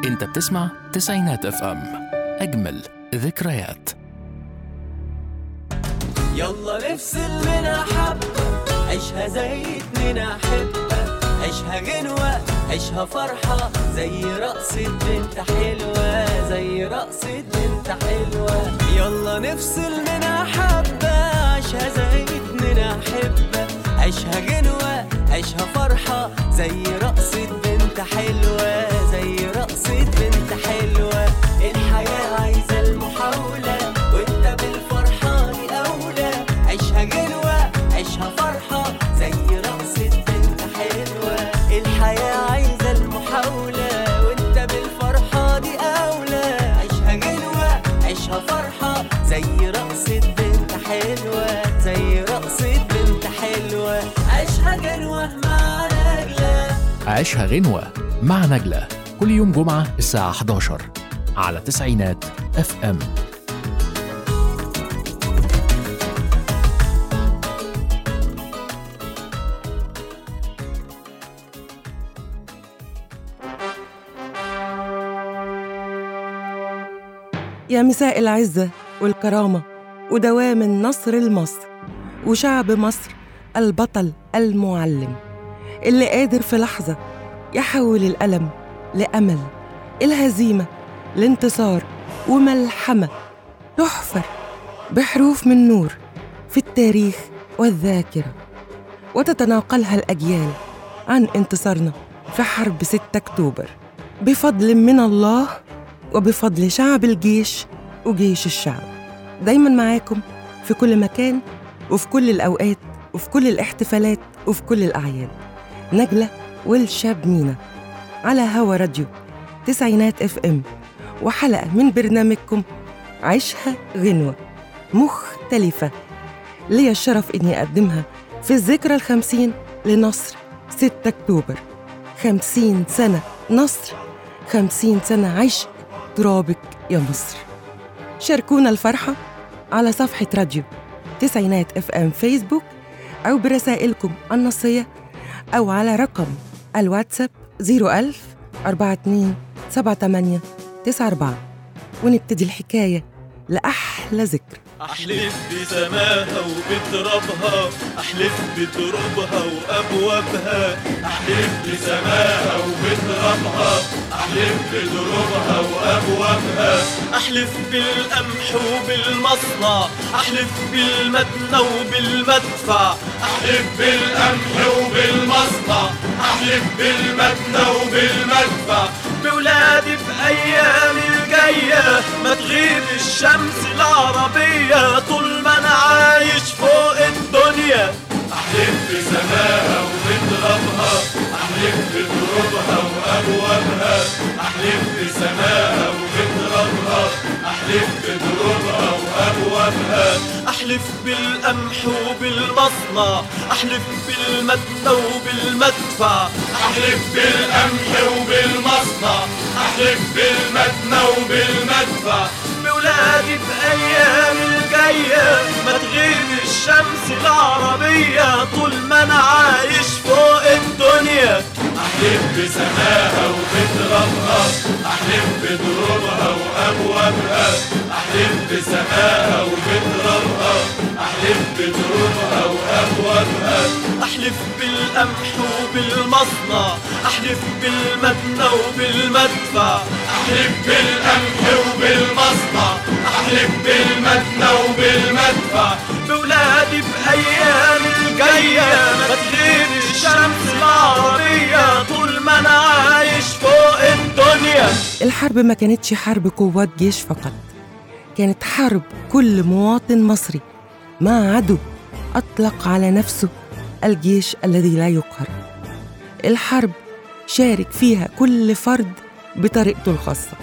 انت بتسمع تسعينات اف ام اجمل ذكريات يلا نفصل منها حبة عيشها زي اتنين أحبة عيشها غنوة عيشها فرحة زي رقصة بنت حلوة زي رقصة بنت حلوة يلا نفصل منها حبة عيشها زي اتنين أحبة عيشها غنوة عيشها فرحة زي رقصة بنت حلوة زي رقصة بنت حلوة الحياة عايزة المحاولة وانت بالفرحة دي أولى عيشها غنوة عيشها فرحة زي رقصة بنت حلوة الحياة عايزة المحاولة وانت بالفرحة دي أولى عيشها غنوة عيشها فرحة زي رقصة بنت حلوة زي رقصة بنت حلوة عيشها غنوة مع نجلة عيشها غنوة مع نجلة كل يوم جمعة الساعة 11 على تسعينات اف ام يا مساء العزة والكرامة ودوام النصر لمصر وشعب مصر البطل المعلم اللي قادر في لحظة يحول الألم لأمل الهزيمة لانتصار وملحمة تحفر بحروف من نور في التاريخ والذاكرة وتتناقلها الأجيال عن انتصارنا في حرب 6 أكتوبر بفضل من الله وبفضل شعب الجيش وجيش الشعب دايما معاكم في كل مكان وفي كل الأوقات وفي كل الاحتفالات وفي كل الأعياد نجلة والشاب مينا على هوا راديو تسعينات اف ام وحلقة من برنامجكم عيشها غنوة مختلفة ليا الشرف إني أقدمها في الذكرى الخمسين لنصر 6 أكتوبر خمسين سنة نصر خمسين سنة عشق ترابك يا مصر شاركونا الفرحة على صفحة راديو تسعينات اف ام فيسبوك أو برسائلكم النصية أو على رقم الواتساب 01000 42 78 94 ونبتدي الحكاية لأحلى ذكر أحلف بسماها وبترابها أحلف بدروبها وأبوابها أحلف بسماها وبترابها أحلف بدروبها وأبوابها أحلف بالقمح وبالمصنع أحلف بالمدنى وبالمدفع أحلف بالقمح وبالمصنع أحلف بالمدنى وبالمدفع بولادي بأيام الجاية ما تغيب الشمس العربية طول ما أنا عايش فوق الدنيا أحلف بسماها وبترابها أحلف بدروبها وأبوابها أحلف بسماها وبترابها أحلف بدروبها وأبوابها أحلف بالقمح وبالمصنع أحلف بالمدنى وبالمدفع أحلف بالقمح وبالمصنع أحلف بالمدنى وبالمدفع بولادي بأيام الجاية ما تغيب الشمس العربية طول ما أنا عايش فوق الدنيا أحلف بسماها وبترابها أحلف بدروبها وأبوابها أحلف بسماها وبترابها أحلف بدروبها وأبوابها أحلف بالقمح وبالمصنع أحلف بالمدنى وبالمدفع أحلف بالقمح وبالمصنع أحلف بالمدنى وبالمدفع بولادي بأيام الجاية ما تغيب الشمس العربية طول ما أنا عايش فوق الدنيا الحرب ما كانتش حرب قوات جيش فقط كانت حرب كل مواطن مصري مع عدو أطلق على نفسه الجيش الذي لا يقهر الحرب شارك فيها كل فرد بطريقته الخاصة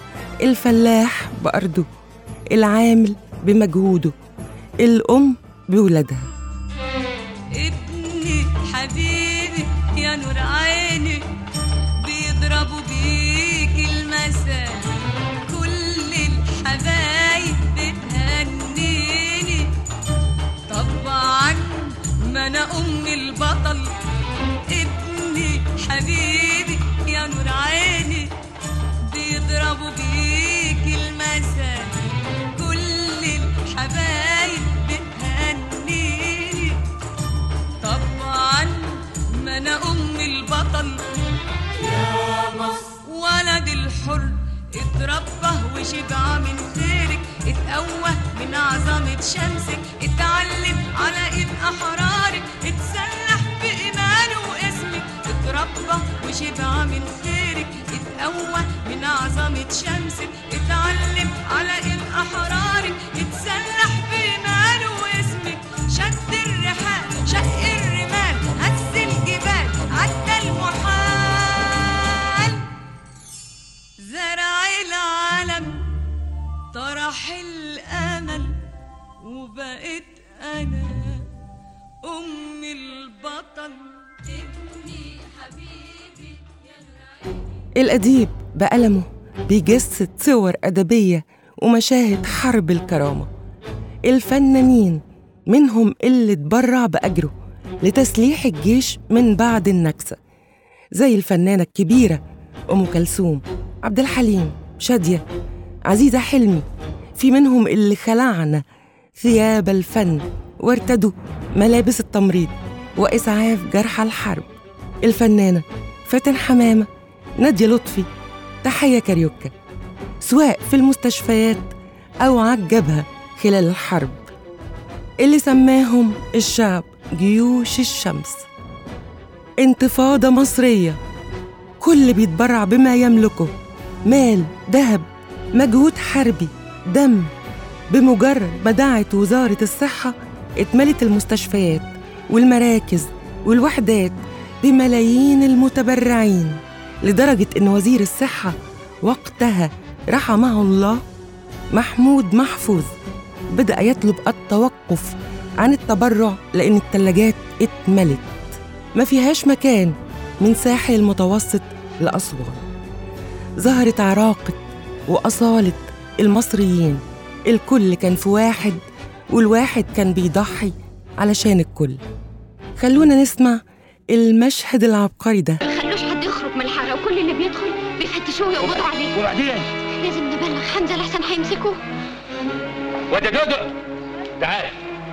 الفلاح بأرضه العامل بمجهوده الأم بولادها ابني حبيبي يا نور عيني بيضربوا بيك المثل كل الحبايب بتهنيني طبعا ما انا ام البطل ابني حبيبي يا نور عيني حر اتربى وشبع من خيرك اتقوى من عظمة شمسك اتعلم على ايد احرارك اتسلح بإيمانه واسمك اتربى وشبع من خيرك اتقوى من عظمة شمسك اتعلم على ايد احرارك اتسلح بإيمانه واسمك شد الرحال شق الرمال هز الجبال عدى المحال زرع العالم طرح الامل وبقيت انا ام البطل ابني حبيبي الأديب بقلمه بيجسد صور أدبية ومشاهد حرب الكرامة الفنانين منهم اللي اتبرع بأجره لتسليح الجيش من بعد النكسة زي الفنانة الكبيرة أم كلثوم عبد الحليم شادية عزيزة حلمي في منهم اللي خلعنا ثياب الفن وارتدوا ملابس التمريض وإسعاف جرحى الحرب الفنانة فاتن حمامة نادية لطفي تحية كاريوكا سواء في المستشفيات أو على الجبهة خلال الحرب اللي سماهم الشعب جيوش الشمس انتفاضة مصرية كل بيتبرع بما يملكه مال ذهب مجهود حربي دم بمجرد ما دعت وزارة الصحة اتملت المستشفيات والمراكز والوحدات بملايين المتبرعين لدرجة إن وزير الصحة وقتها رحمه الله محمود محفوظ بدأ يطلب التوقف عن التبرع لأن الثلاجات اتملت ما فيهاش مكان من ساحل المتوسط لأسوان ظهرت عراقة وأصالة المصريين الكل كان في واحد والواحد كان بيضحي علشان الكل خلونا نسمع المشهد العبقري ده خلوش حد يخرج من الحاره وكل اللي بيدخل بيفتشوه ويقبضوا عليه وبعدين لازم نبلغ حمزه لحسن هيمسكوه وده دودو تعال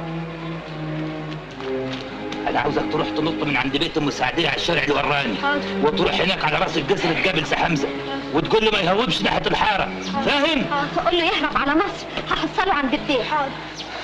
انا عاوزك تروح تنط من عند بيت ام سعديه على الشارع اللي وراني حاضر. وتروح هناك على راس الجسر تقابل سي حمزه وتقول له ما يهوبش ناحيه الحاره فاهم تقول له يهرب على مصر هحصله عند البيت حاضر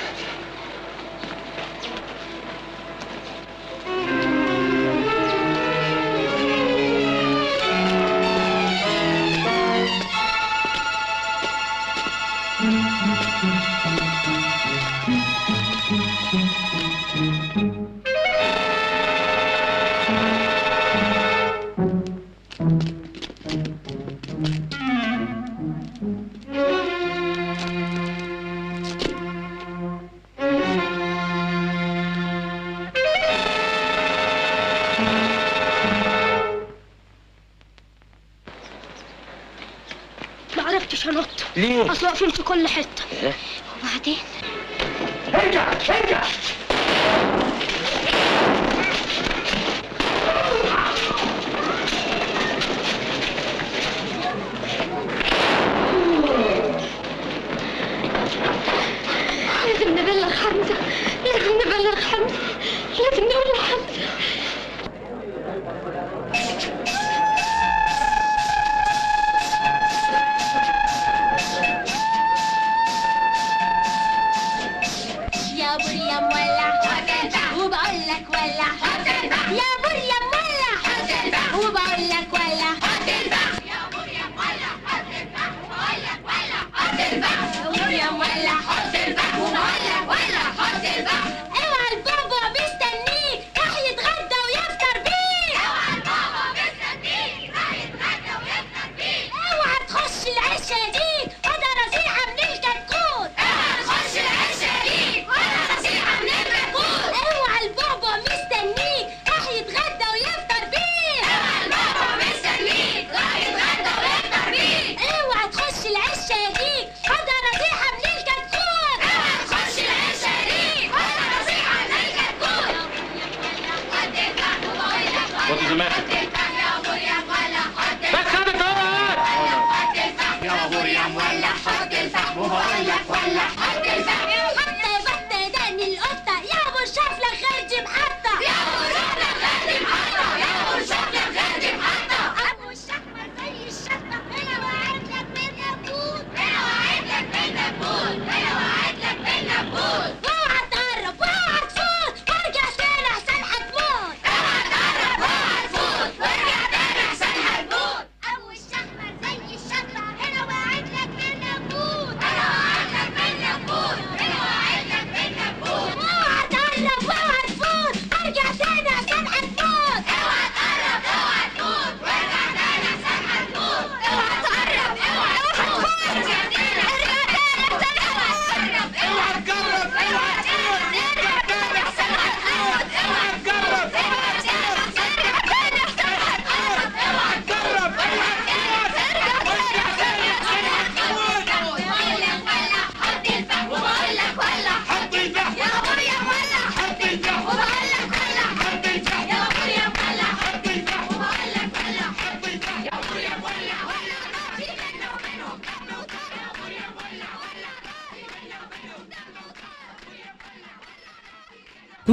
ما عرفتش انط ليه؟ اصل واقفين في كل حته إيه؟ وبعدين ارجع ارجع لازم نبلغ حمزه لازم نبلغ حمزه لازم نقول لحمزه يا مريم ولا وبقول لك ولا يا مريم ولا وبقول لك ولا يا مريم ولا وبقول لك ولا مريم ولا وبقول لك ولا اوعى البابا مستنيك راح يتغدى ويفطر بيك اوعى البابا مستنيك راح يتغدى ويفطر بيك اوعى تخش العشة دي وده نصيحة من الكتكوت اوعى تخش العشة دي وده نصيحة من الكتكوت اوعى البابا مستنيك راح يتغدى ويفطر بيك اوعى البابا مستنيك راح يتغدى ويفطر بيك اوعى تخش العشة دي وده نصيحة من الكتكوت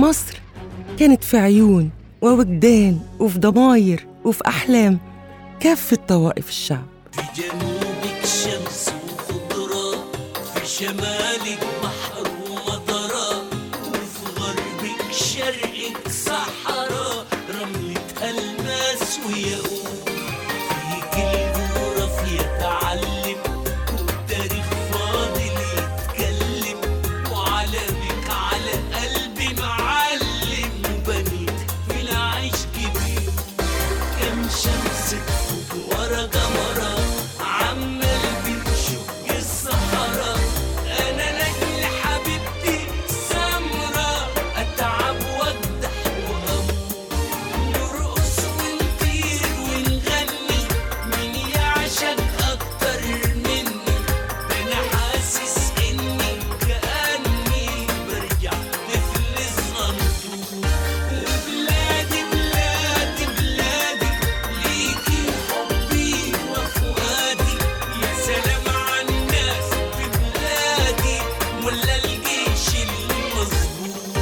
مصر كانت في عيون ووجدان وفي ضماير وفي أحلام كافة طوائف الشعب في جنوبك شمس وخضرة في شمالك بحر ومطرة وفي غربك شرقك صحراء رملة ألماس وياقوت فيك الجغرافيا يتعلم والتاريخ فاضل يتكلم وعلمك على قلبي معلم وبنيت في العيش كبير كم شمس تفوت ورا قمرة عمال بتشق الصحراء أنا لأجل حبيبتي سمرة أتعب وأكدح وأموت نرقص ونطير ونغني مين يعشق أكتر مني ده أنا حاسس إني كأني برجع طفل صغنطوط بلادي بلادي بلادي ليكي حبي وفؤادي يا سلام على الناس في بلادي ولا الجيش المظبوط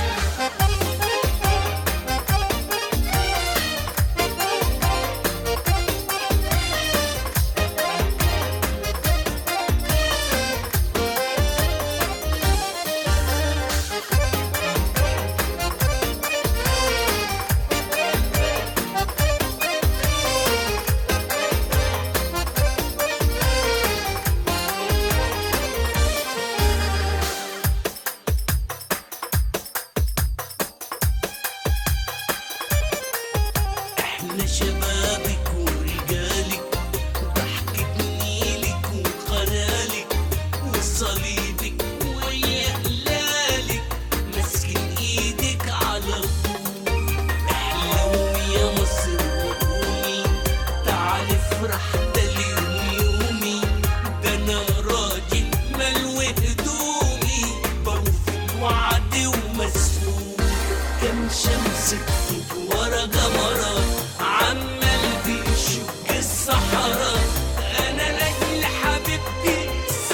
احنا شبابك ورجالك ضحكة نيلك وقنالك وصليبك ويا هلالك ماسكين ايدك على طول احلوي يا مصر وقومي تعالي افرح ده اليوم يومي ده انا راجل ملوي هدومي بوفي الوعد ومسؤول كم شمس تفوت ورا قمرة عمال بيشق الصحراء أنا لأجل حبيبتي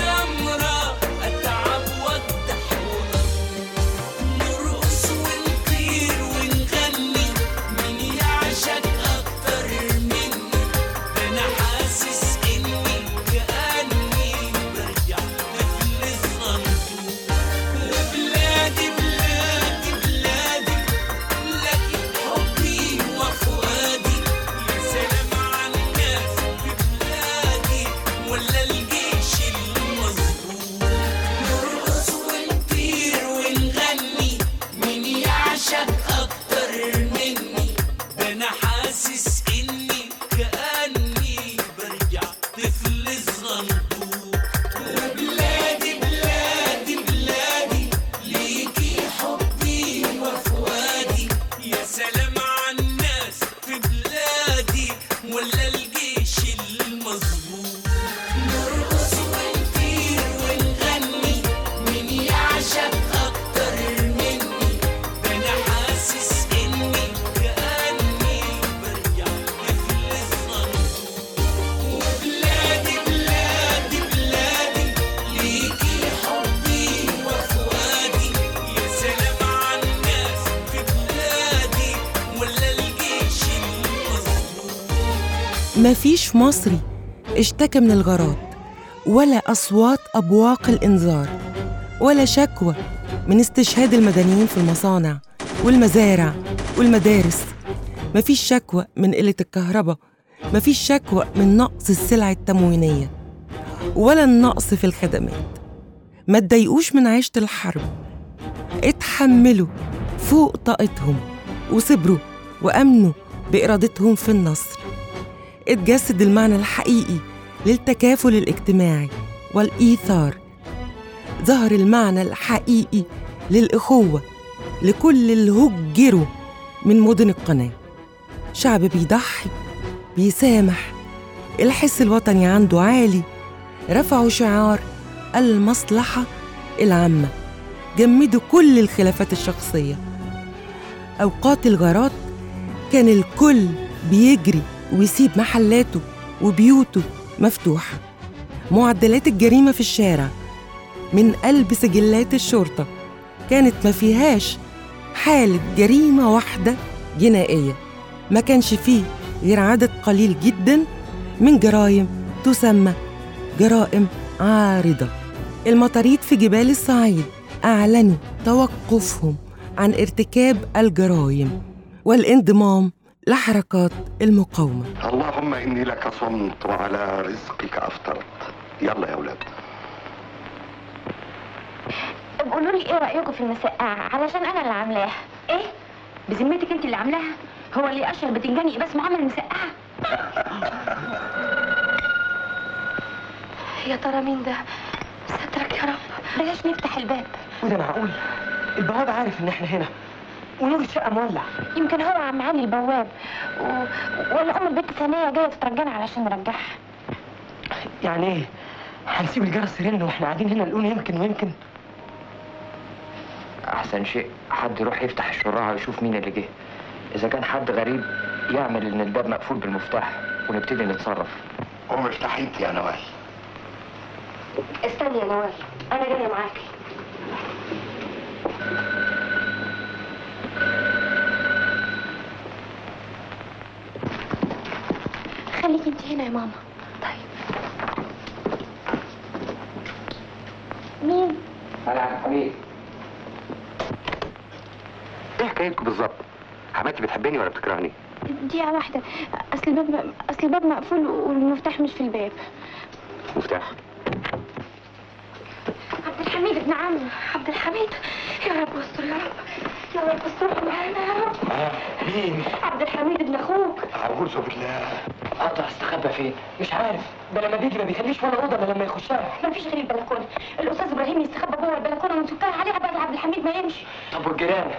سمرة أتعب وأكدح وأموت نرقص ونطير ونغني مين يعشق أكتر مني ده أنا حاسس إني كأني برجع طفل صغنطوط بلادي بلادي بلادي لكن حبي وفؤادي يا سلام على الناس في بلادي ولا الجيش المظبوط نرقص ونطير ونغني مين يعشق أكتر مني ده أنا حاسس إني كأني برجع طفل صغنطوط بلادي بلادي بلادي ليكي حبي وفؤادي يا سلام على الناس في بلادي ولا الجيش المظبوط نرقص ونطير ونغني مين يعشق أكتر مني ده أنا حاسس إني كأني برجع طفل صغنطوط وبلادي بلادي بلادي ليكي حبي وفؤادي يا سلام على الناس في بلادي ولا الجيش المظبوط مفيش مصري اشتكى من الغارات ولا أصوات أبواق الإنذار ولا شكوى من استشهاد المدنيين في المصانع والمزارع والمدارس مفيش شكوى من قلة الكهرباء مفيش شكوى من نقص السلع التموينية ولا النقص في الخدمات ما تضايقوش من عيشة الحرب اتحملوا فوق طاقتهم وصبروا وأمنوا بإرادتهم في النصر اتجسد المعنى الحقيقي للتكافل الاجتماعي والإيثار ظهر المعنى الحقيقي للإخوة لكل اللي هجروا من مدن القناة شعب بيضحي بيسامح الحس الوطني عنده عالي رفعوا شعار المصلحة العامة جمدوا كل الخلافات الشخصية أوقات الغارات كان الكل بيجري ويسيب محلاته وبيوته مفتوحة معدلات الجريمة في الشارع من قلب سجلات الشرطة كانت ما فيهاش حالة جريمة واحدة جنائية ما كانش فيه غير عدد قليل جدا من جرائم تسمى جرائم عارضة المطاريد في جبال الصعيد أعلنوا توقفهم عن ارتكاب الجرائم والانضمام لحركات المقاومة اللهم إني لك صمت وعلى رزقك أفطرت يلا يا أولاد قولوا لي ايه رايكم في المسقعه علشان انا اللي عاملاها ايه بذمتك انت اللي عاملاها هو اللي قشر بتنجاني بس معامل مسقعه يا ترى مين ده سترك يا رب بلاش نفتح الباب وده معقول البواب عارف ان احنا هنا ونور الشقه مولع يمكن هو عم علي البواب و... ولا ام البنت ثانيه جايه تترجانا علشان نرجعها يعني ايه هنسيب الجرس يرن واحنا قاعدين هنا نقول يمكن ويمكن احسن شيء حد يروح يفتح الشراعة ويشوف مين اللي جه اذا كان حد غريب يعمل ان الباب مقفول بالمفتاح ونبتدي نتصرف قوم افتح انت يا نوال استني يا نوال انا جايه معاكي خليكي انت هنا يا ماما طيب مين انا عبد الحميد ايه حكايتكم بالظبط حماتي بتحبني ولا بتكرهني دقيقة واحدة أصل الباب أصل الباب مقفول والمفتاح مش في الباب مفتاح عبد الحميد ابن عمي عبد الحميد يا رب استر يا رب يا رب استر معانا يا رب مين عبد الحميد ابن أخوك اعوذ بالله اقدر استخبى فين مش عارف ده لما بيجي ما بيخليش ولا اوضه الا لما يخشها مفيش غير البلكونة الأستاذ إبراهيم يستخبى جوه البلكونة ونسكرها عليها بعد عبد الحميد ما يمشي طب والجيران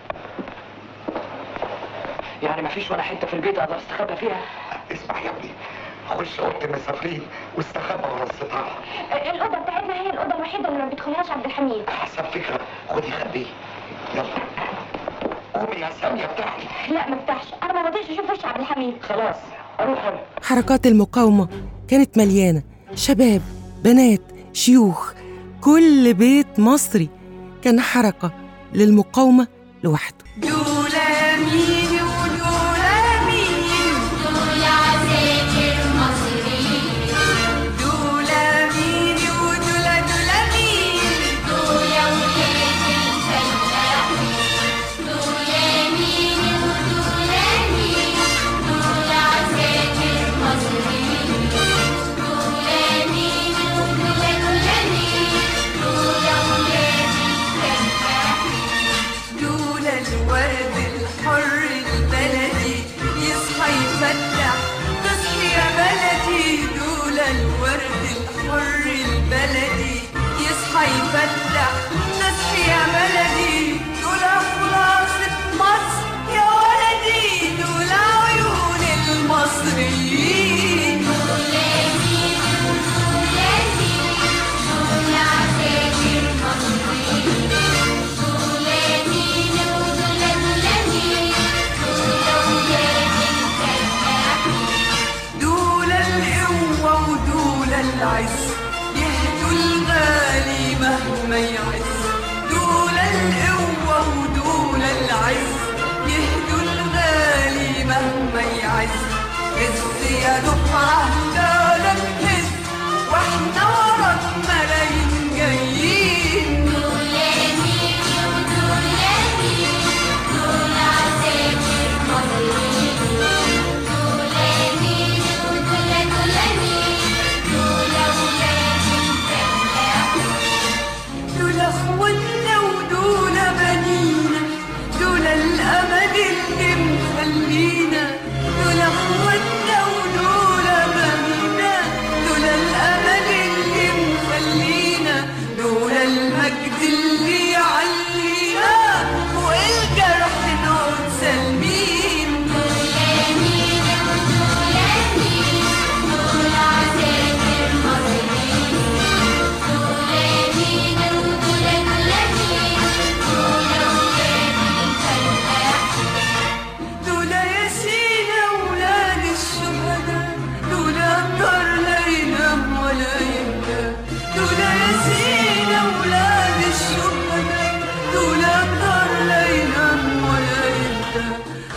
يعني مفيش ولا حته في البيت اقدر استخبى فيها اسمع يا ابني خش اوضه المسافرين واستخبى ورا الستاره الأوضة بتاعتنا هي الأوضة الوحيدة اللي ما بيدخلهاش عبد الحميد احسن فكره خدي خبيه يلا قومي يا ساميه بتاعتي لا ما افتحش أنا ما رضيتش أشوف وش عبد الحميد خلاص اروح انا حركات المقاومة كانت مليانة شباب بنات شيوخ كل بيت مصري كان حركة للمقاومة لوحده دولا مين ودولا مين دول عساكر مصريين دولا مين ودولا دولا مين دول ولاد الفلاحين دول مين ودول مين دول عساكر مصريين دول مين ودول دول مين دول ولاد الفلاحين دول الورد الحر البلدي يصحى يفتح تصحي يا بلدي دول الورد الحر البلدي يصحى يفتح تصحي يا بلدي دول خلاصة مصر يا ولدي دول عيون المصريين دول القوة ودول العز يهدوا الغالي مهما يعز دول القوة ودول العز يهدوا الغالي مهما يعز هز يا دفعة دولك هز واحنا وراك ملايين جايين دول اخواتنا ودول بنينا دول الامل اللي مخلينا دول اخواتنا ودول بنينا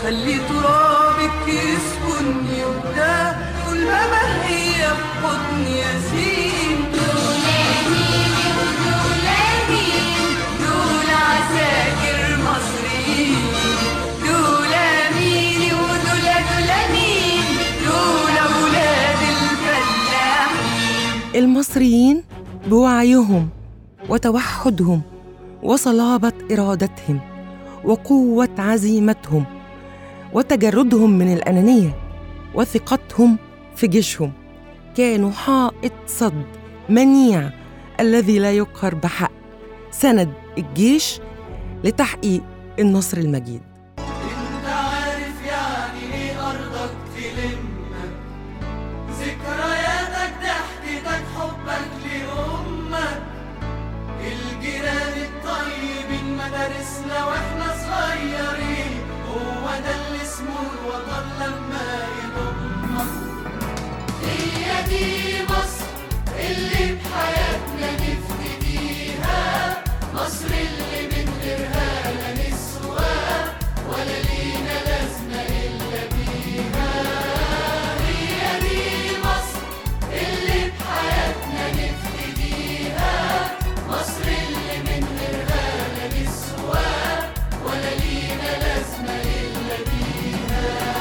خلي ترابك يسكن يبدأ طول ما هي في حضن ياسين دول مين ودول مين دول عساكر مصريين دول مين ودول دول مين دول أولاد الفلاحين المصريين بوعيهم وتوحدهم وصلابة إرادتهم وقوة عزيمتهم وتجردهم من الأنانية وثقتهم في جيشهم كانوا حائط صد منيع الذي لا يقهر بحق سند الجيش لتحقيق النصر المجيد انت عارف يعني ايه ارضك تلمك ذكرياتك ضحكتك حبك لامك الجيران الطيبين مدارسنا واحنا صغيرين هو ده اللي اسمه الوطن لما يضمك هي دي مصر اللي بحياتنا نفتديها مصر اللي من غيرها لا نسوى ولا لينا لازمة إلا بيها هي دي مصر اللي بحياتنا نفتديها مصر اللي من غيرها لا نسوى ولا لينا لازمة إلا بيها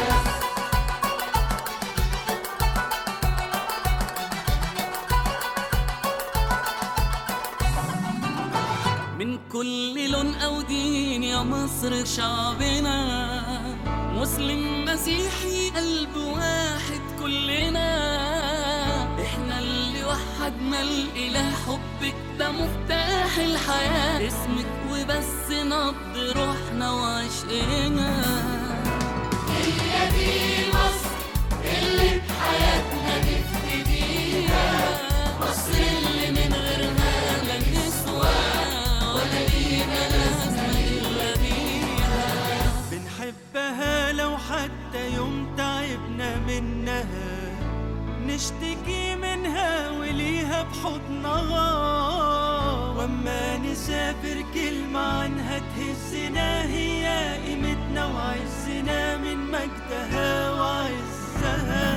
من كل لون أو دين يا مصر شعبنا مسلم مسيحي قلب واحد كلنا احنا اللي وحدنا الإله حبك ده مفتاح الحياة اسمك وبس نبض روحنا وعشقنا هي دي مصر اللي بحياتنا نفتديها مصر اللي من غيرها لا نسوى ولا لينا لازمة إلا بيها بنحبها لو حتى يوم تعبنا منها نشتكي منها وليها بحضنها واما نسافر كلمة عنها تهزنا هي قيمتنا وعزنا من مجدها وعزها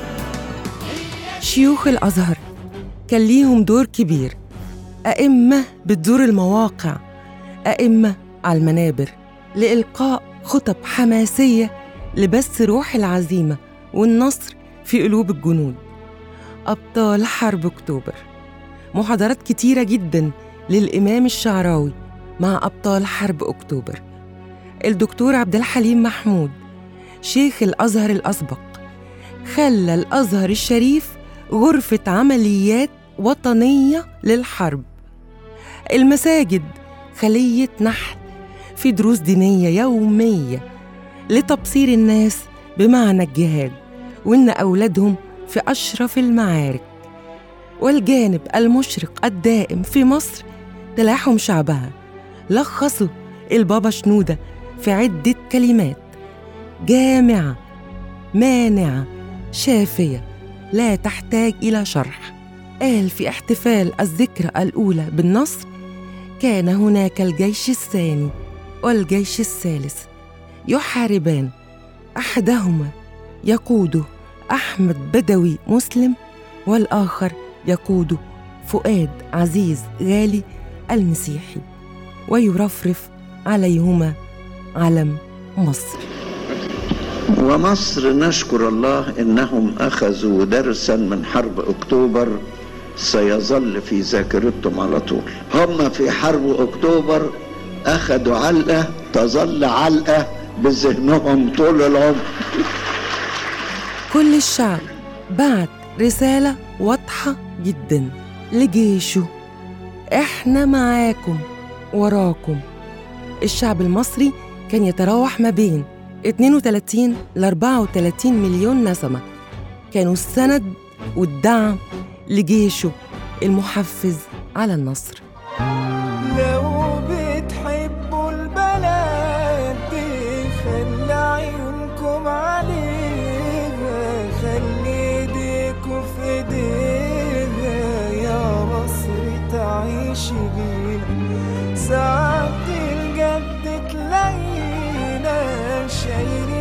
شيوخ الأزهر كان ليهم دور كبير أئمة بتزور المواقع أئمة على المنابر لإلقاء خطب حماسية لبث روح العزيمة والنصر في قلوب الجنود أبطال حرب أكتوبر محاضرات كتيرة جدا للإمام الشعراوي مع أبطال حرب أكتوبر الدكتور عبد الحليم محمود شيخ الأزهر الأسبق خلى الأزهر الشريف غرفة عمليات وطنية للحرب المساجد خلية نحل في دروس دينية يومية لتبصير الناس بمعنى الجهاد وإن أولادهم في أشرف المعارك والجانب المشرق الدائم في مصر تلاحم شعبها لخصوا البابا شنودة في عدة كلمات جامعة مانعة شافية لا تحتاج إلى شرح قال في احتفال الذكرى الأولى بالنصر كان هناك الجيش الثاني والجيش الثالث يحاربان أحدهما يقوده أحمد بدوي مسلم والآخر يقوده فؤاد عزيز غالي المسيحي ويرفرف عليهما علم مصر ومصر نشكر الله انهم اخذوا درسا من حرب اكتوبر سيظل في ذاكرتهم على طول هم في حرب اكتوبر اخذوا علقه تظل علقه بذهنهم طول العمر كل الشعب بعت رسالة واضحة جدا لجيشه احنا معاكم وراكم الشعب المصري كان يتراوح ما بين 32 ل 34 مليون نسمة كانوا السند والدعم لجيشه المحفز على النصر لو بتحبوا البلد دي خلي عيونكم عليها خلي ايديكوا في ايديها يا مصر تعيشي بينا ساعات الجد تلاقينا شايلين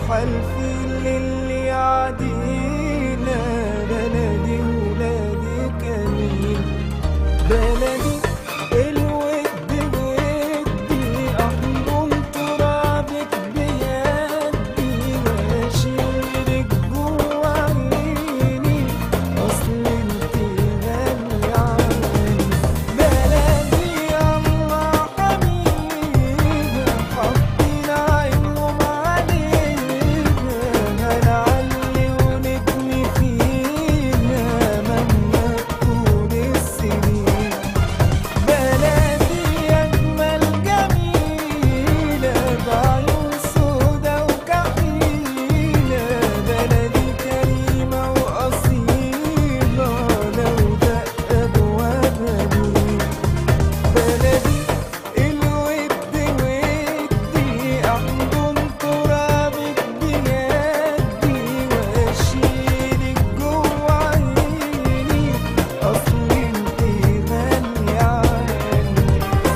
حلفي للي يعدينا بلدي ولادي كمين بلدي الود ودي أحضن ترابك بيدي وأشيلك جوا عيني أصل انت غالية علي بلدي الله حبيبة حطينا عينهم علينا هنعلي ونبني فينا مهما تكون السنين بلدي أجمل جميلة بعيون سودا وكحيلة بلدي كريمة وأصيلة لو دق أبوابها مين بلدي الود ودي أحضن ترابك بيدي وأشيلك جوا عيني أصل انت غالية عني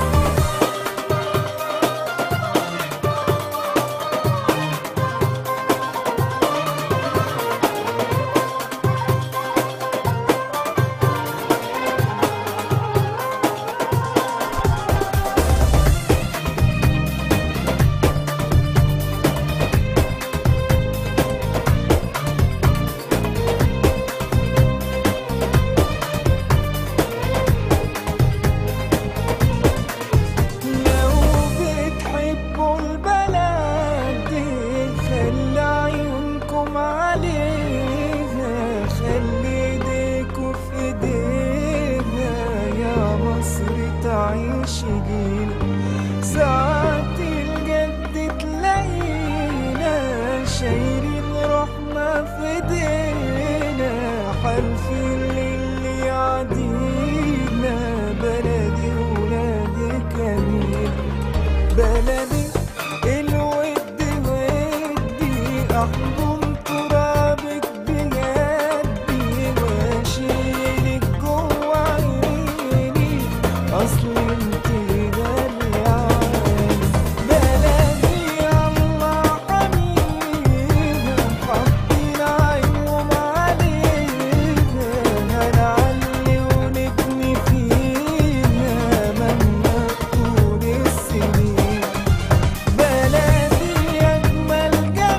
لو بتحبوا البلد دي خلي عيونكم عليها خلي ايديكوا في ايديها يا مصر تعيش جينا ساعات الجد تلاقينا شايلين روحنا في ايدينا حالفين للي يعدينا بلدي ولادي كمين بلدي الود ودي احضن ترابك بيدي واشيلك جوا عيني اصل انت غالية علي بلدي الله حبيبة حطينا عينهم علينا هنعلي ونبني فينا مهما تكون السنين بلدي أجمل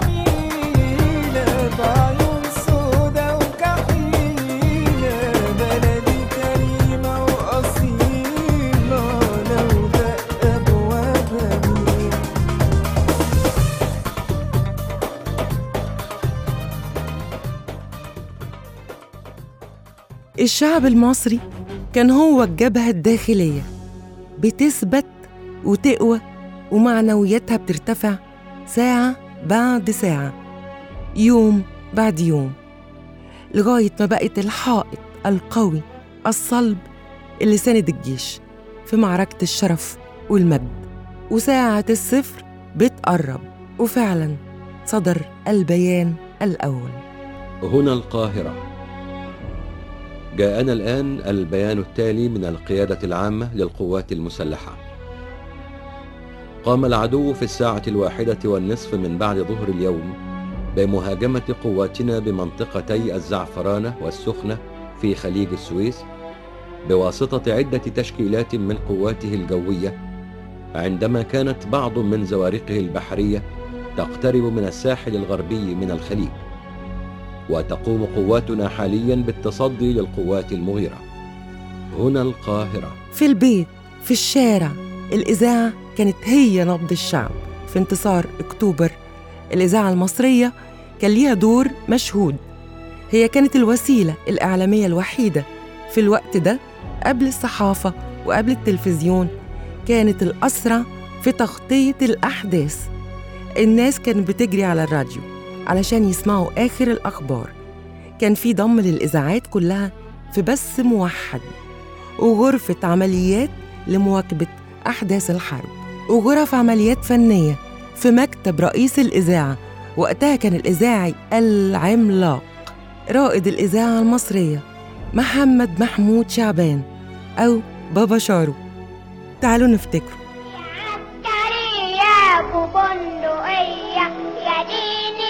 جميلة بعيون سودا وكحيلة بلدي كريمة وأصيلة لو دق أبوابها مين الشعب المصري كان هو الجبهة الداخلية بتثبت وتقوى ومعنوياتها بترتفع ساعة بعد ساعة يوم بعد يوم لغاية ما بقت الحائط القوي الصلب اللي ساند الجيش في معركة الشرف والمجد وساعة الصفر بتقرب وفعلا صدر البيان الأول هنا القاهرة جاءنا الآن البيان التالي من القيادة العامة للقوات المسلحة قام العدو في الساعة الواحدة والنصف من بعد ظهر اليوم بمهاجمة قواتنا بمنطقتي الزعفرانة والسخنة في خليج السويس بواسطة عدة تشكيلات من قواته الجوية عندما كانت بعض من زوارقه البحرية تقترب من الساحل الغربي من الخليج وتقوم قواتنا حاليا بالتصدي للقوات المغيرة هنا القاهرة في البيت في الشارع الإذاعة كانت هي نبض الشعب في انتصار أكتوبر الإذاعة المصرية كان ليها دور مشهود هي كانت الوسيلة الإعلامية الوحيدة في الوقت ده قبل الصحافة وقبل التلفزيون كانت الأسرع في تغطية الأحداث الناس كانت بتجري على الراديو علشان يسمعوا آخر الأخبار كان في ضم للإذاعات كلها في بث موحد وغرفة عمليات لمواكبة أحداث الحرب وغرف عمليات فنية في مكتب رئيس الإذاعة وقتها كان الإذاعي العملاق رائد الإذاعة المصرية محمد محمود شعبان أو بابا شارو تعالوا نفتكره عسكرية وبندقية يا ديني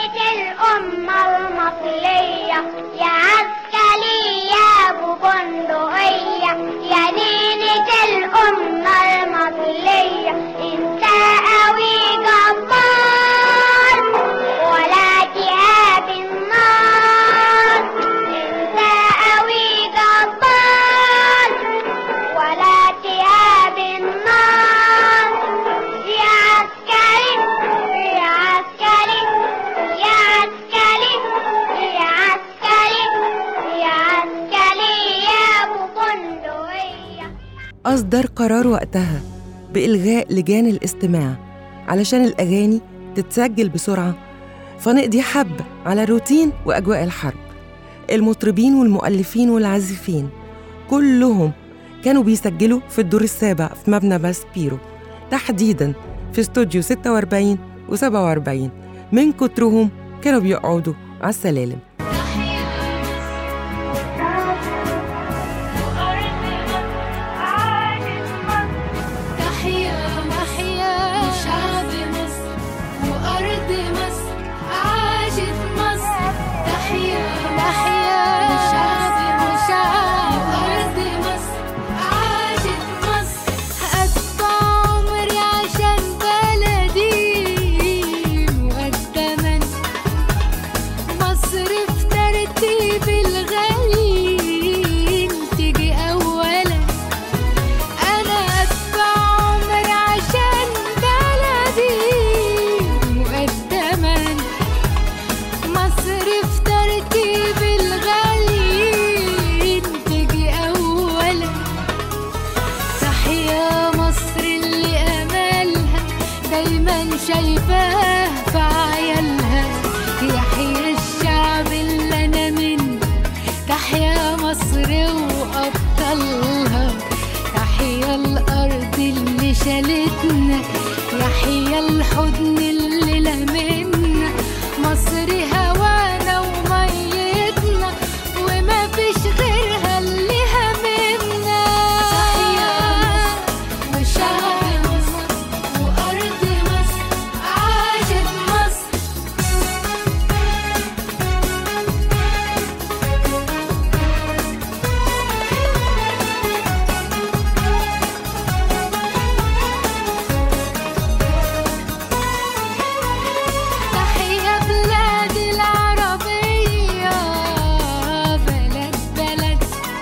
المصرية يا عسكري يا ابو بندقية يا دينة الأمة المصرية انت قوي جبار ولا تهاب النار انت قوي جبار ولا تهاب النار يا عسكري يا عسكري يا عسكري يا عسكري يا عسكري يا ابو بندقية أصدر قرار وقتها بإلغاء لجان الاستماع علشان الأغاني تتسجل بسرعة فنقضي حبة على روتين وأجواء الحرب المطربين والمؤلفين والعازفين كلهم كانوا بيسجلوا في الدور السابع في مبنى باسبيرو تحديداً في استوديو 46 و47 من كترهم كانوا بيقعدوا على السلالم تحيا محيا شعب مصر وأرض مصر عاشت مصر تحيا محيا شعب وشعب وأرض مصر عاشت مصر أدفع عمري عشان بلدي مقدما مصر في ترتيب الغاليين تيجي أولا أنا أدفع عمر عشان بلدي مقدما مصر في ترتيب الغاليين تجي أولا تحيا مصر اللي أملها دايما شايفاه في عيالها يحيى الشعب اللي أنا منه تحيا مصر وأبطالها تحيا الأرض اللي شالتنا يحيا الحضن اللي لمنا مصر هوانا وميتنا وما فيش غيرها اللي همنا تحيا وشعب مصر وأرض مصر عاشت مصر تحيا بلادي العربية بلد بلد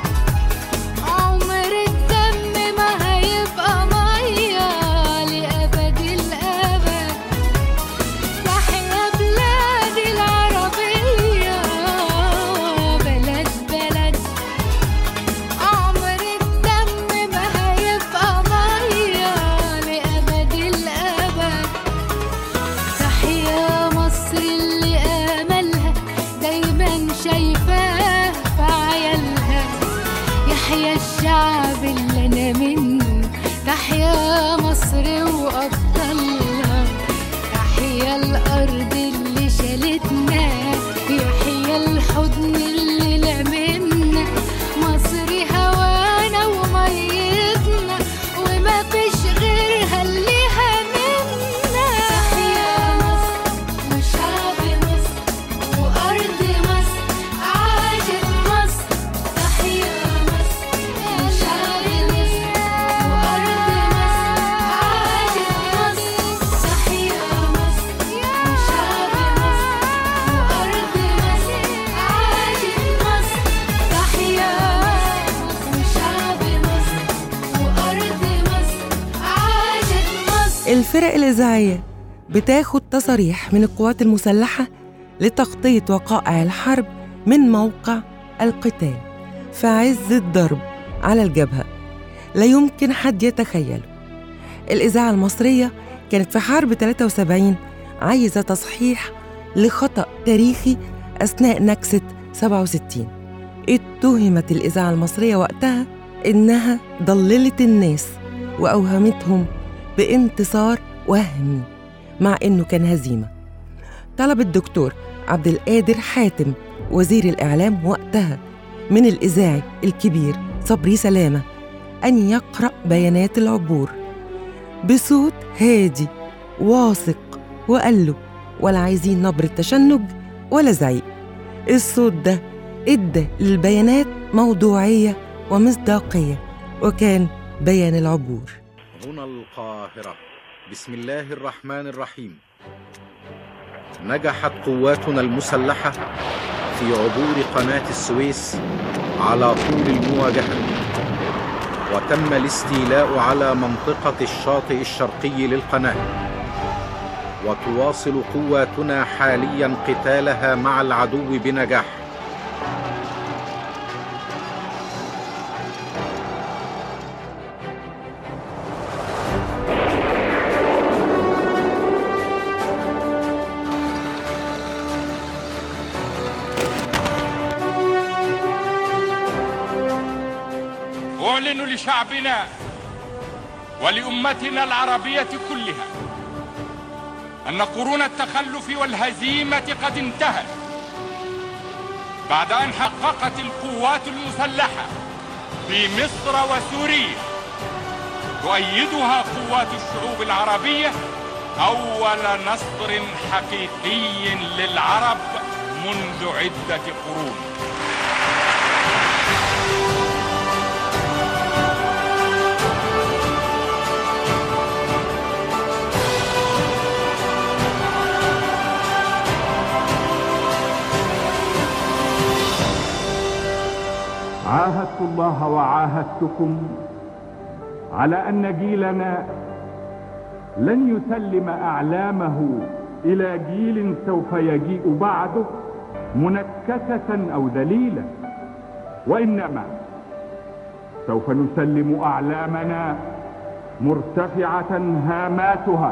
عمر الدم ما هيبقى مية لأبد الأبد تحيا بلادي العربية بلد بلد عمر الدم ما هيبقى مية لأبد الأبد تحيا مصر اللي آملها دايما شايفاه في عيالها يحيى الشعب اللي أنا منه تحيا مصر وأبطالها تحيا الأرض اللي شالتنا يحيى الحضن اللي لمنا مصر هوانا وميتنا وما فيش غيرها اللي همنا تحيا مصر وشعب مصر وأرض مصر عاشت مصر تحيا مصر وشعب مصر وأرض مصر عاشت مصر تحيا مصر وشعب مصر وأرض مصر عاشت مصر تحيا وشعب مصر وأرض مصر عاشت مصر الفرق الإذاعية بتاخد تصاريح من القوات المسلحة لتغطية وقائع الحرب من موقع القتال في عز الضرب على الجبهة لا يمكن حد يتخيله الإذاعة المصرية كانت في حرب 73 عايزة تصحيح لخطأ تاريخي أثناء نكسة 67 اتهمت الإذاعة المصرية وقتها إنها ضللت الناس وأوهمتهم بانتصار وهمي مع إنه كان هزيمة طلب الدكتور عبد القادر حاتم وزير الإعلام وقتها من الإذاعي الكبير صبري سلامة أن يقرأ بيانات العبور بصوت هادي واثق وقال له ولا عايزين نبرة تشنج ولا زعيق الصوت ده ادى للبيانات موضوعية ومصداقية وكان بيان العبور هنا القاهرة بسم الله الرحمن الرحيم نجحت قواتنا المسلحة في عبور قناة السويس على طول المواجهة وتم الاستيلاء على منطقة الشاطئ الشرقي للقناة وتواصل قواتنا حاليا قتالها مع العدو بنجاح أعلن لشعبنا ولأمتنا العربية كلها أن قرون التخلف والهزيمة قد انتهت بعد أن حققت القوات المسلحة في مصر وسوريا تؤيدها قوات الشعوب العربية أول نصر حقيقي للعرب منذ عدة قرون عاهدت الله وعاهدتكم على ان جيلنا لن يسلم اعلامه الى جيل سوف يجيء بعده منكسه او ذليلا وانما سوف نسلم اعلامنا مرتفعه هاماتها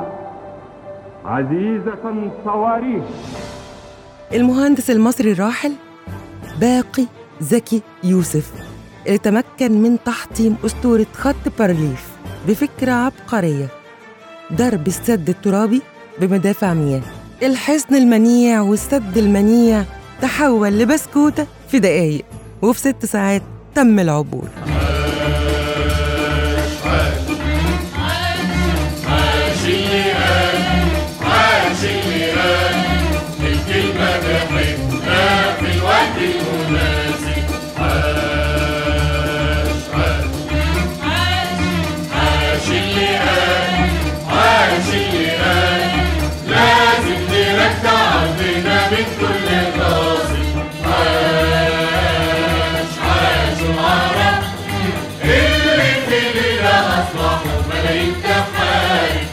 عزيزه صواريخ المهندس المصري الراحل باقي زكي يوسف اللي تمكن من تحطيم أسطورة خط بارليف بفكرة عبقرية ضرب السد الترابي بمدافع مياه الحصن المنيع والسد المنيع تحول لبسكوتة في دقايق وفي ست ساعات تم العبور عاش اللي قال عاش اللي قال الكلمة بحبها في الوقت المناسب عاش عاش عاش اللي قال عاش اللي قال لازم نرجع عندنا من كل غاصب عاش عاش العرب اللي في ليلة أصبحوا ملايين تحارب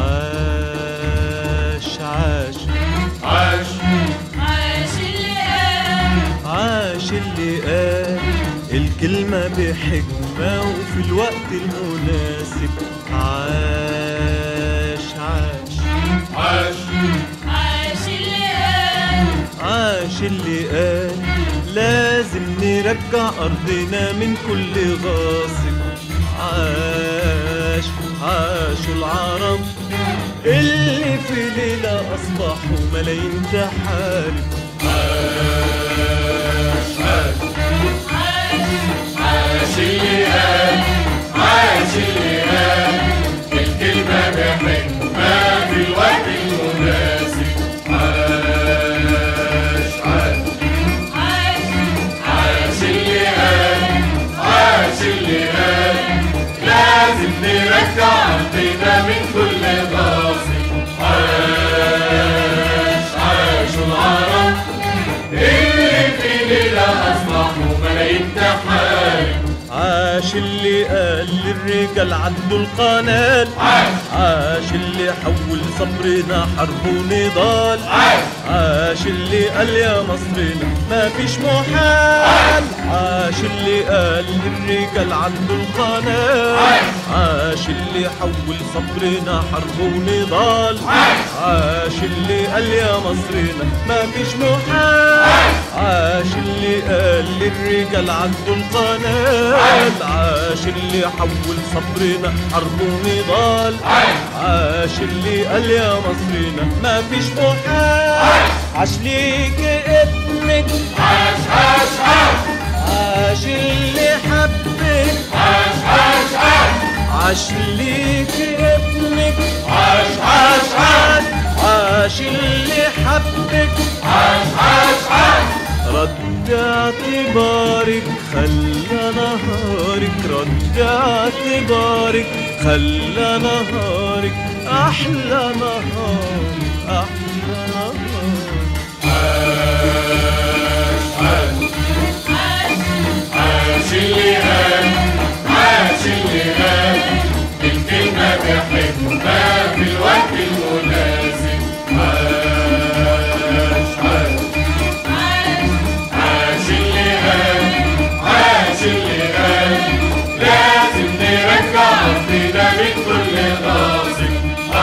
عاش عاش عاش عاش اللي قال عاش اللي قال الكلمة بحكمة وفي الوقت المناسب عاش عاش عاش عاش اللي قال عاش اللي قال لازم نرجع أرضنا من كل غاصب عاش عاش العرب اللي في ليلة أصبحوا ملايين تحارب عاش عاش عاش اللي قال عاش اللي قال الكلمة بحكمة في الوقت المناسب عاش عاش عاش اللي قال عاش اللي قال لازم نرجع أرضنا من كل غاصب عاش عاش العرب اللي في ليلة أصبحوا ملايين تحارب عاش اللي قال للرجال عدوا القنال عاش عاش اللي حول صبرنا حرب ونضال عاش عاش اللي قال يا مصرنا ما فيش محال عاش اللي قال للرجال عدوا القنال عاش اللي حول صبرنا حرب ونضال عاش اللي قال يا مصرنا ما فيش محال عاش اللي قال للرجال عدوا القنال عاش اللي حول صبرنا حرب ونضال عاش اللي قال يا مصرنا ما فيش محال عاش ليك ابنك عاش عاش عاش عاش اللي حبك عاش عاش عاش عاش ليك ابنك عاش عاش عاش عاش اللي حبك عاش عاش عاش رد اعتبارك خلى نهارك رد اعتبارك خلى نهارك احلى نهار احلى نهار عاش اللي قال عاش اللي قال الكلمة بحبها في الوقت المناسب عاش عاش عاش اللي قال عاش اللي قال لازم نرجع أرضنا من كل غاصب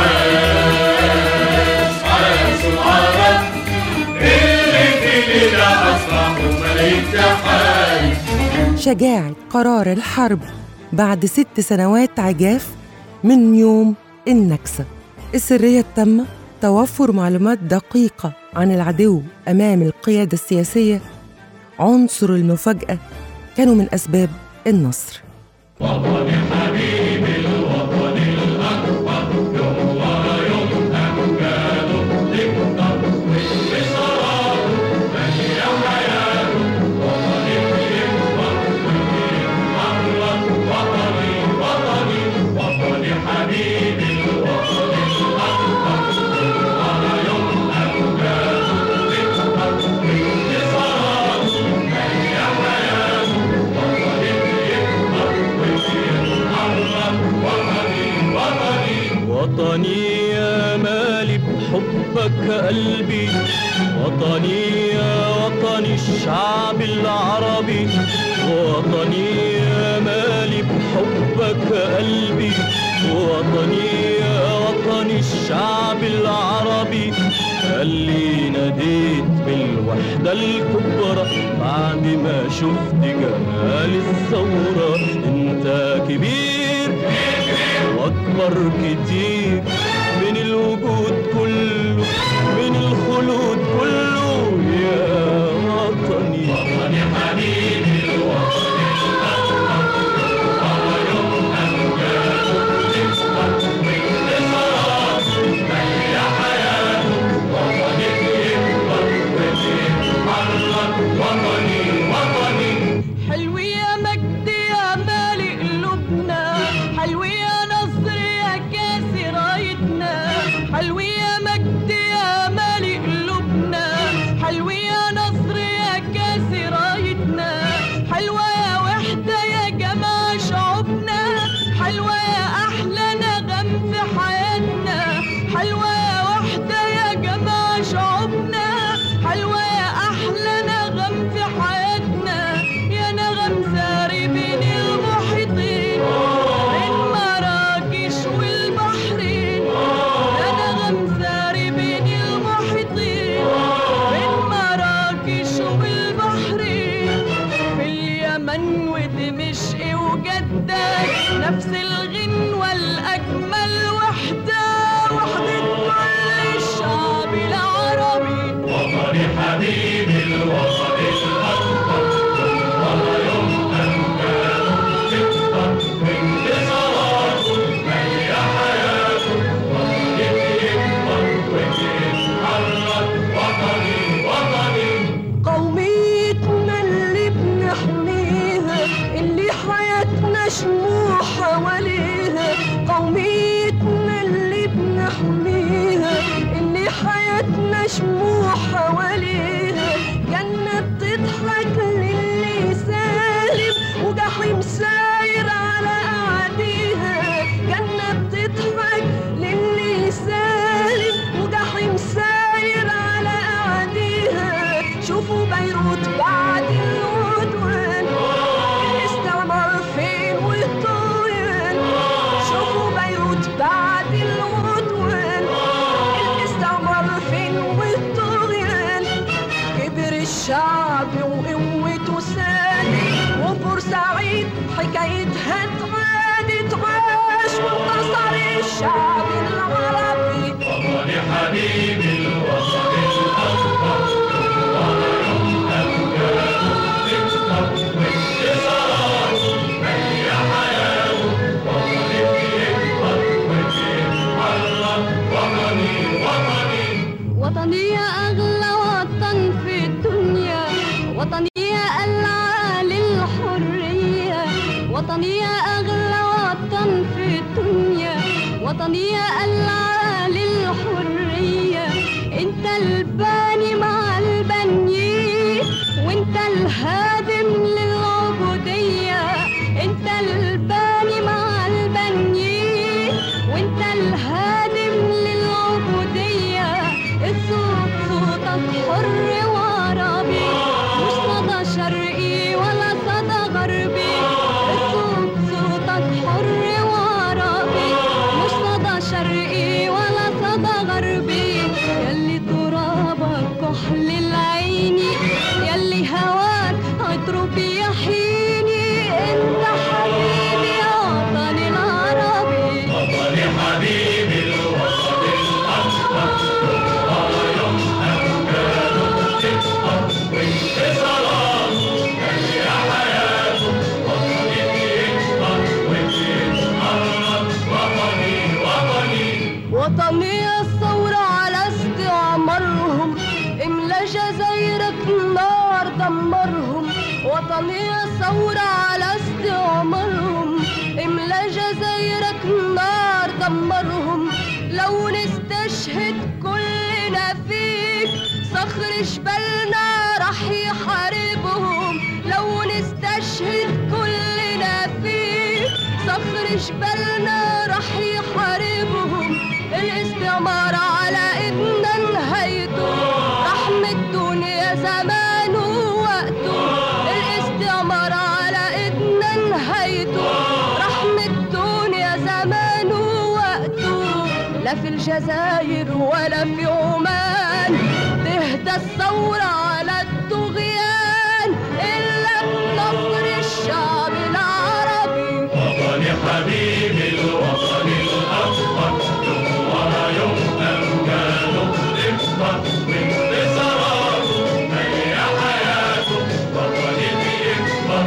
عاش عاش العرب اللي في ليلة أصبحوا ملايين تحايل شجاعة قرار الحرب بعد ست سنوات عجاف من يوم النكسة السرية التامة توفر معلومات دقيقة عن العدو أمام القيادة السياسية عنصر المفاجأة كانوا من أسباب النصر وطني حبيبي الوطن الأكبر يوم ورا يوم أمجاده تكتر وانتصاراته مالية حياته وطني بيكبر وبيتمرد وطني وطني وطني حبيبي الوطن الأكبر يوم ورا يوم أمجاده تكتر وانتصاراته مالية حياته وطني بيكبر وطني يا مالي بحبك قلبي وطني يا وطني الشعب العربي وطني يا مالي بحبك قلبي وطني يا وطني الشعب العربي اللي ناديت بالوحدة الكبرى بعد ما شفت جمال الثورة انت كبير واكبر كتير من الوجود كله من الخلود كله يا وطني وطني حبيبي الوطن الأكبر ورا يوم أمجاده تكبر وانتصاراته مالية حياته وطني بيكبر وبيتحرك وطني وطني حلو يا مجد يا مالي قلوبنا حلو يا نصر يا كاسي رايتنا حلو يا مجد يا مالي قلوبنا حلو يا نصر يا كاسي رايتنا حلوة يا وحدة يا جماعة شعوبنا حلوة يا أحلى نغم في حياتنا حلوة يا وحدة يا جماعة شعوبنا حلوة يا أحلى نغم في حياتنا يا نغم ساري بين المحيطين بين مراكش والبحرين يا نغم ساري بين المحيطين بين مراكش والبحرين في اليمن ودمشق وجدة نفس الغنوة الأجمل وحدة وحدة كل الشعب العربي وطني حبيبي الوطن الأكبر ورا يوم أمجاده تكبر وانتصاراته مالية حياته وطني بيكبر وبيتحرك وطني وطني قوميتنا اللي بنحميها اللي حياتنا شموع حواليها قوميتنا اللي بنحميها اللي حياتنا شموع حواليها جنة بتضحك للي سالم وجحيم ساير على أعاديها جنة بتضحك للي سالم وجحيم ساير على أعاديها شوفوا بيروت بعد العدوان الاستعمار فين والطغيان شوفوا بيروت بعد العدوان الاستعمار فين والطغيان كبر الشعب وقوته سادت وبورسعيد حكايتها اتعادت عاش وانتصر الشعب العربي وطني حبيبي الوطن الأكبر ورا يوم أمجاده تكبر وانتصاراته مالية حياته وطني بيكبر وبيتحرك وطني وطني وطني يا أغلى وطن في الدنيا وطني كحل العين يلي هواك عطره بيحيني انت حبيبي يا وطني العربي وطني حبيبي الوطن الأكبر طول يوم أمجاده بتكبر وانتصارات مالية حياته وطني بيكبر وبيتحرك وطني وطني وطني الثورة على استعمارهم املا جزايرك نار دمرهم وطني الثورة على استعمارهم املا جزايرك نار دمرهم لو نستشهد كلنا فيك صخر جبلنا رح يحاربهم لو نستشهد كلنا فيك صخر جبلنا رح يحاربهم الاستعمار على ايدنا نهايته رحمة الدنيا زمان ووقته الاستعمار على ايدنا نهايته رحمة الدنيا زمان ووقته لا في الجزائر ولا في عمان تهدى الثورة على الطغيان إلا بنصر الشعب العربي وطني حبيبي الوطن الأكبر يوم ورا يوم أمجاده بتكبر وانتصاراته مالية حياته وطني بيكبر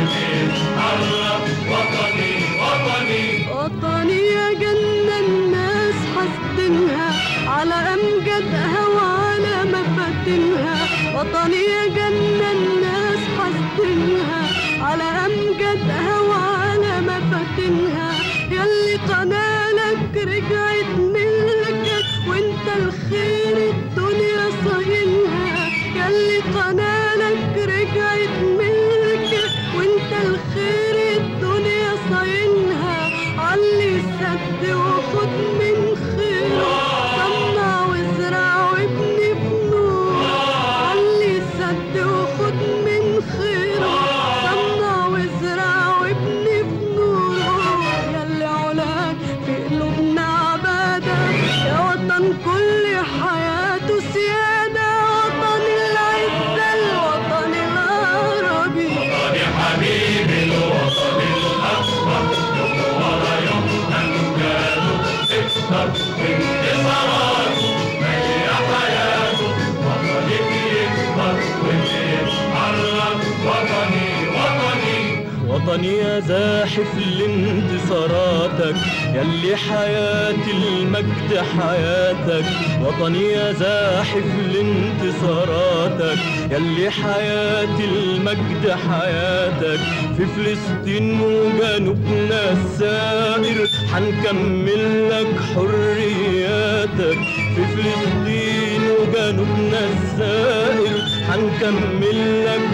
وبيتحرك وطني وطني وطني يا جنة الناس حاسدينها على أمجدها وعلى مفاتنها وطني يا جنة الناس حاسدينها على أمجدها وعلى مفاتنها يلي قنالك رجعت ملكك وانت الخير الدنيا صاينها يلي قنالك رجعت ملكك وانت الخير الدنيا صاينها علي السد وخد من خيره صنع وازرع وابني بنور علي السد وخد من خيره صنع وازرع وابني بنور يلي علاك في قلوبنا عبادة يا وطن كل حياته سيادة وطن العزة الوطن العربي وطني حبيبي الوطن الأكبر يوم ورا يوم أمجاده بتكبر وانتصاراته مالية حياته وطني بيكبر وبيتحرك وطني وطني وطني يا زاحف لانتصاراتك يلي حياة المجد حياتك وطني يا زاحف لانتصاراتك يلي حياة المجد حياتك في فلسطين وجنوبنا السائر حنكمل لك حرياتك في فلسطين وجنوبنا السائر حنكمل لك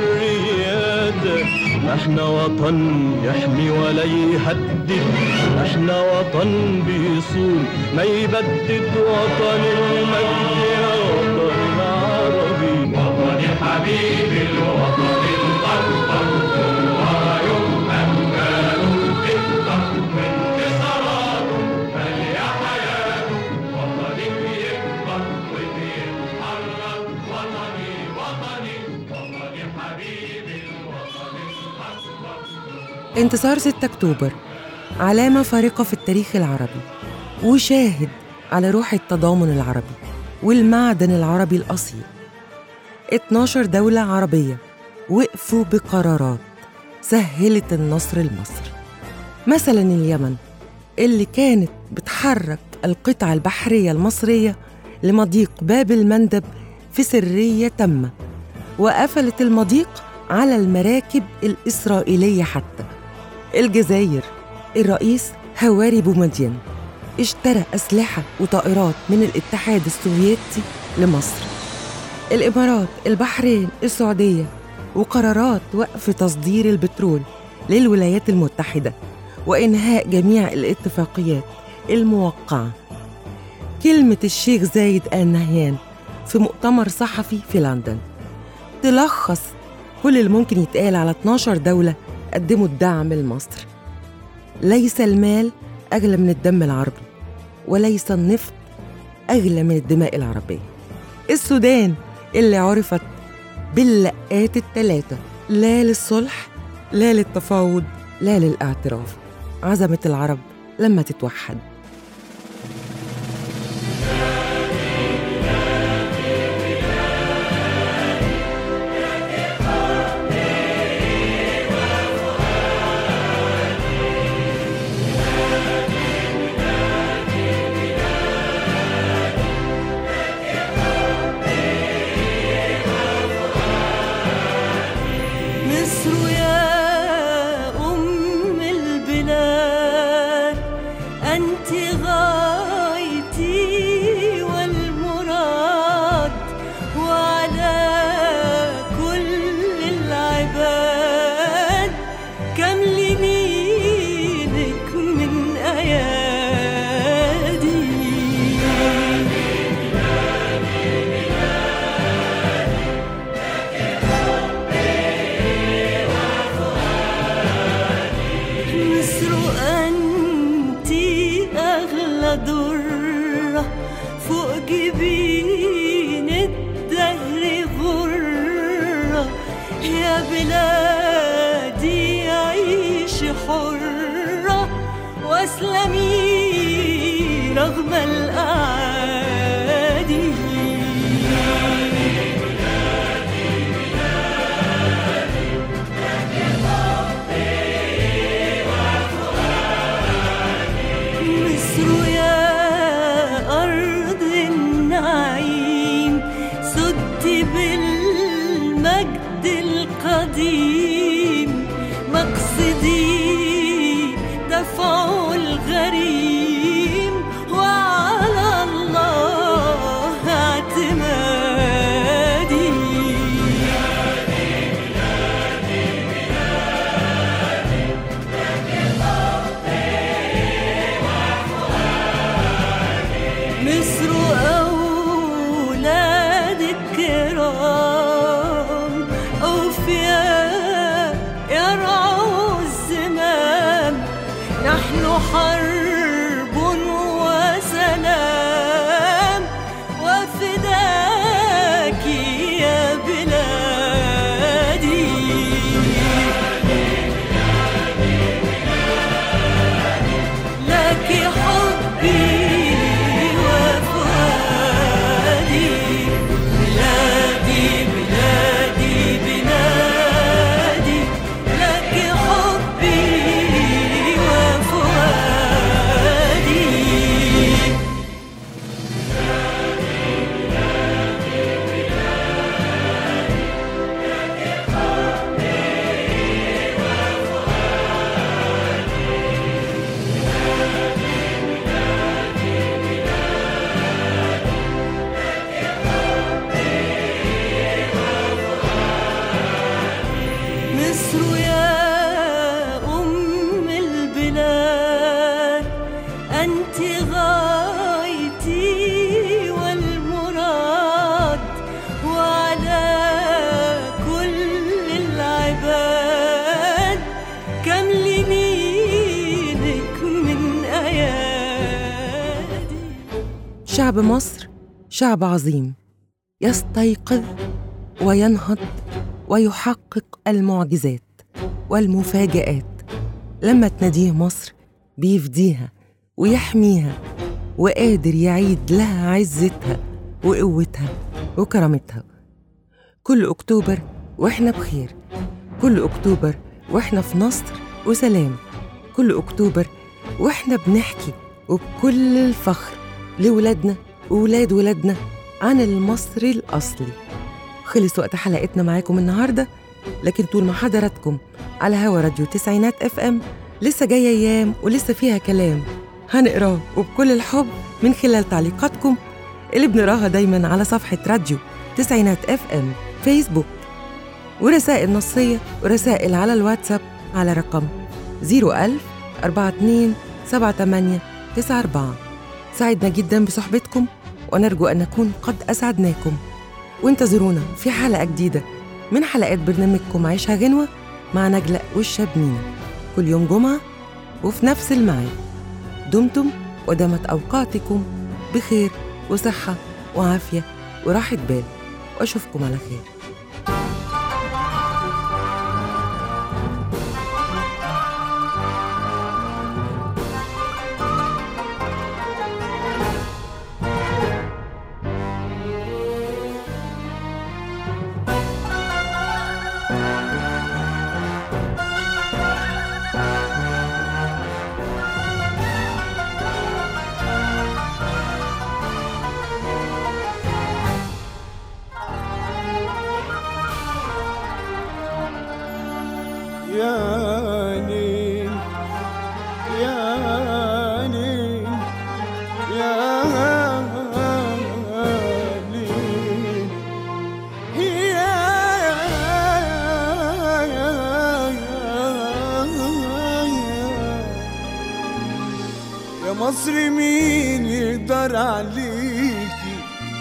حرياتك احنا وطن يحمي ولا يهدد احنا وطن بيصون ما يبدد وطن المجد يا وطن العربي وطني حبيبي الوطن الأكبر يوم ورا يوم أمجاده بتكبر وانتصاراته مالية حياته وطني بيكبر وبيتحرك وطني وطني وطني حبيبي الوطن الأكبر انتصار 6 أكتوبر علامة فارقة في التاريخ العربي وشاهد على روح التضامن العربي والمعدن العربي الأصيل 12 دولة عربية وقفوا بقرارات سهلت النصر لمصر مثلا اليمن اللي كانت بتحرك القطع البحرية المصرية لمضيق باب المندب في سرية تامة وقفلت المضيق على المراكب الإسرائيلية حتى الجزائر الرئيس هواري بومدين اشترى أسلحة وطائرات من الاتحاد السوفيتي لمصر الإمارات البحرين السعودية وقرارات وقف تصدير البترول للولايات المتحدة وإنهاء جميع الاتفاقيات الموقعة كلمة الشيخ زايد آل نهيان في مؤتمر صحفي في لندن تلخص كل اللي ممكن يتقال على 12 دولة قدموا الدعم لمصر ليس المال أغلى من الدم العربي وليس النفط أغلى من الدماء العربية السودان اللي عرفت باللقات التلاتة لا للصلح لا للتفاوض لا للاعتراف عزمت العرب لما تتوحد مصر يا أم البلاد أنت غايتي والمراد وعلى كل العباد كم لمينك من أيادي مصر أنت أغلى درة فوق جبين الدهر غرة يا بلادي عيش حرة واسلمي رغم الأعادي مصر يا أرض النعيم سدت بالمجد القديم مقصدي دفع الغريم وعلى الله اعتمادي مصر أولاد الكرام أوفياء يرعوا الزمام نحن حرب وسلام وفداك يا بلادي لك حبي وفؤادي بلادي بلادي بلادي لك حبي وفؤادي مصر يا أم البلاد أنت غايتي والمراد وعلى كل العباد كم لمينك من أيادي شعب مصر شعب عظيم يستيقظ وينهض ويحقق المعجزات والمفاجآت لما تناديه مصر بيفديها ويحميها وقادر يعيد لها عزتها وقوتها وكرامتها كل أكتوبر وإحنا بخير كل أكتوبر وإحنا في نصر وسلام كل أكتوبر وإحنا بنحكي وبكل الفخر لولادنا وولاد ولادنا عن المصري الأصلي خلص وقت حلقتنا معاكم النهاردة لكن طول ما حضراتكم على هوا راديو تسعينات اف ام لسه جاية أيام ولسه فيها كلام هنقراه وبكل الحب من خلال تعليقاتكم اللي بنقراها دايما على صفحة راديو تسعينات اف ام فيسبوك ورسائل نصية ورسائل على الواتساب على رقم 01000 42 78 94 سعدنا جدا بصحبتكم ونرجو أن نكون قد أسعدناكم وانتظرونا في حلقة جديدة من حلقات برنامجكم عيشها غنوة مع نجلاء والشابنين كل يوم جمعة وفي نفس الميعاد دمتم ودامت أوقاتكم بخير وصحة وعافية وراحة بال وأشوفكم على خير يا ليل يا ليل يا ليل يا مصر مين يقدر عليكي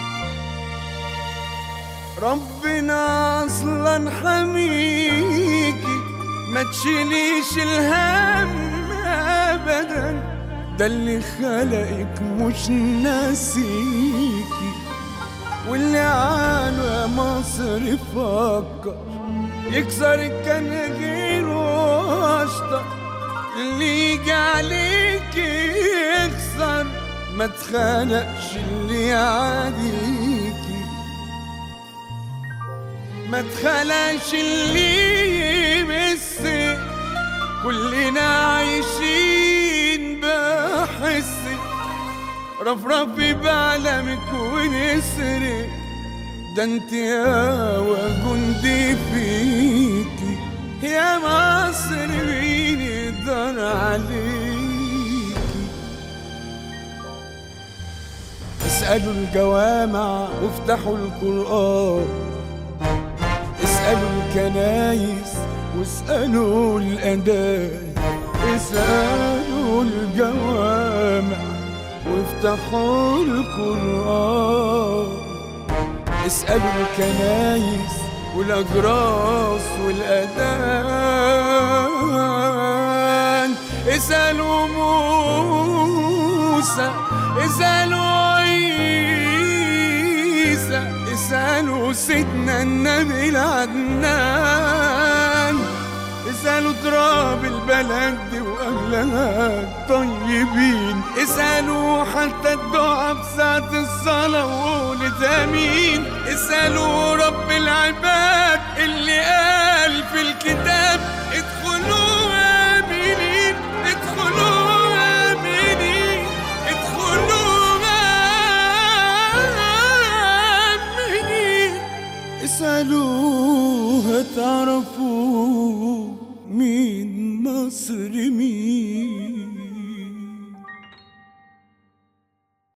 ربنا اصلا حميكي ما تشيليش الهم ابدا ده اللي خلقك مش ناسيكي واللي عنه يا مصر فكر يكسر الكناجير واشطر اللي يجي عليك يخسر ما تخانقش اللي يعاديكي ما تخلقش اللي يمسك كلنا عايشين بحسك رفرفي بعلمك ونسرك ده انت يا وجندي فيكي يا مصر مين يقدر عليكي اسألوا الجوامع وافتحوا القرآن اسألوا الكنايس واسألوا الأندان اسألوا الجوامع وافتحوا القرآن اسألوا الكنايس والأجراس والأذان اسألوا موسى اسألوا عيسى اسألوا سيدنا النبي العدنان اسألوا تراب البلد دي وأهلها طيبين اسألوا حتى الدعاء بساعة الصلاة وقولت آمين اسألوا رب العباد اللي قال في الكتاب ادخلوا آمنين ادخلوا آمنين ادخلوا آمنين اسألوا هتعرفوا مين مصر